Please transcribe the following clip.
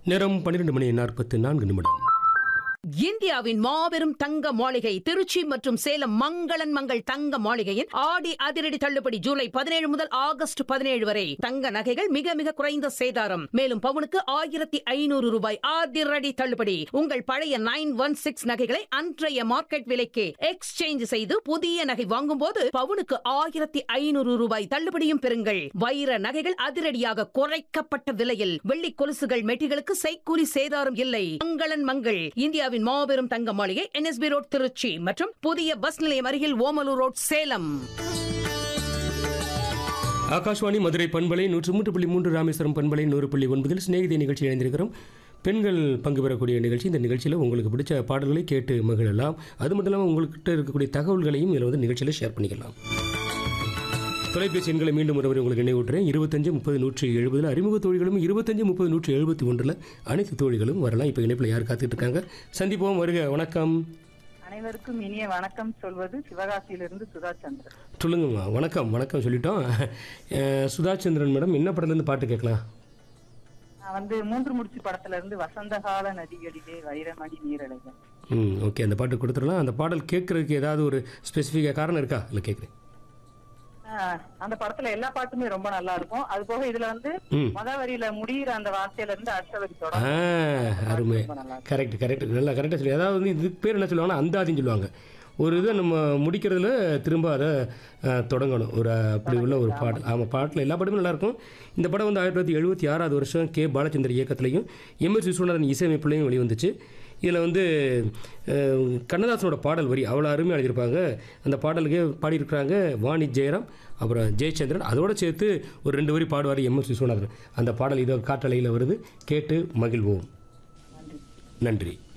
நேரம் பன்னிரெண்டு மணி நாற்பத்து நான்கு நிமிடம் இந்தியாவின் மாபெரும் தங்க மாளிகை திருச்சி மற்றும் சேலம் மங்களன் மங்கள் தங்க மாளிகையின் ஆடி அதிரடி தள்ளுபடி ஜூலை பதினேழு முதல் ஆகஸ்ட் பதினேழு வரை தங்க நகைகள் மிக மிக குறைந்த சேதாரம் மேலும் பவுனுக்கு ஆயிரத்தி ஐநூறு ரூபாய் அதிரடி தள்ளுபடி உங்கள் பழைய நைன் ஒன் சிக்ஸ் நகைகளை அன்றைய மார்க்கெட் விலைக்கு எக்ஸ்சேஞ்ச் செய்து புதிய நகை வாங்கும் போது பவுனுக்கு ஆயிரத்தி ஐநூறு ரூபாய் தள்ளுபடியும் பெறுங்கள் வைர நகைகள் அதிரடியாக குறைக்கப்பட்ட விலையில் வெள்ளி கொலுசுகள் மெட்டிகளுக்கு செய்கூலி சேதாரம் இல்லை மங்களன் மங்கள் இந்தியாவின் மாபெரும் தங்க மாளிகை என்எஸ்பி ரோட் திருச்சி மற்றும் புதிய பஸ் நிலையம் அருகில் ஓமலூர் ரோட் சேலம் ஆகாஷ்வாணி மதுரை பண்பலை நூற்று மூன்று புள்ளி மூன்று ராமேஸ்வரம் பண்பலை நூறு புள்ளி ஒன்பதில் சிநேகிதி நிகழ்ச்சி இணைந்திருக்கிறோம் பெண்கள் பங்கு பெறக்கூடிய நிகழ்ச்சி இந்த நிகழ்ச்சியில் உங்களுக்கு பிடிச்ச பாடல்களை கேட்டு மகிழலாம் அது மட்டும் இல்லாமல் உங்கள்கிட்ட இருக்கக்கூடிய தகவல்களையும் இதில் வந்து நிகழ்ச்சியில் ஷேர் பண்ணிக்கலாம் தொலைபேசி எண்களை மீண்டும் ஒருவரை உங்களுக்கு நினைவூட்டுறேன் இருபத்தஞ்சு முப்பது நூற்றி எழுபதில் அறிமுக தோழிகளும் இருபத்தஞ்சு முப்பது நூற்றி எழுபத்தி ஒன்றில் அனைத்து தோழிகளும் வரலாம் இப்போ இணைப்பில் யார் காத்துட்டு இருக்காங்க சந்திப்போம் வருக வணக்கம் அனைவருக்கும் இனிய வணக்கம் சொல்வது சிவகாசியிலிருந்து சுதா சந்திரன் சொல்லுங்கம்மா வணக்கம் வணக்கம் சொல்லிட்டோம் அஹ், சுதா சந்திரன் மேடம் என்ன படத்துலேருந்து பாட்டு கேட்கலாம் நான் வந்து மூன்று முடிச்சு படத்துல இருந்து வசந்தகால நதிகளிலே வைரமணி நீரலைகள் ம் ஓகே அந்த பாட்டு கொடுத்துடலாம் அந்த பாடல் கேட்குறதுக்கு ஏதாவது ஒரு ஸ்பெசிஃபிக்காக காரணம் இருக்கா இல்லை கேட்குறேன் ஆஹ், அந்த படத்துல எல்லா பாட்டுமே ரொம்ப நல்லா இருக்கும் அது போக இதுல வந்து ம் முத வரியில முடியிற அந்த வார்த்தையில இருந்து அடுத்த வரி ஆ தொடரும் அருமை ரொம்ப நல்லா இருக்கும். கரெக்ட் கரெக்ட் நல்லா கரெக்டாக சொல்லி அதாவது வந்து இதுக்கு பேர் என்ன சொல்லுவாங்கன்னா அந்தாதின்னு சொல்லுவாங்க ஒரு இதை நம்ம முடிக்கிறதுல திரும்ப அதை அஹ், தொடங்கணும் ஒரு அப்படி உள்ள ஒரு பாடல் ஆமாம் பாட்டில் எல்லா பாட்டுமே நல்லாயிருக்கும் இந்த படம் வந்து ஆயிரத்தி தொள்ளாயிரத்தி எழுபத்தி ஆறாவது வருஷம் கே பாலச்சந்தர் இயக்கத்துலையும் எம்எஸ் விஸ்வநாதன் இசையமைப்புலையும் வெளிவந்துச்சு இதில் வந்து அஹ், கண்ணதாசனோட பாடல் வரி அவ்வளோ அருமையாக எழுதியிருப்பாங்க அந்த பாடலுக்கு பாடியிருக்கிறாங்க வாணி ஜெயராம் அப்புறம் ஜெயச்சந்திரன் அதோடு சேர்த்து ஒரு ரெண்டு வரி பாடுவார் எம்எஸ் விஸ்வநாதன் அந்த பாடல் இதோ காற்றலையில் வருது கேட்டு மகிழ்வோம் நன்றி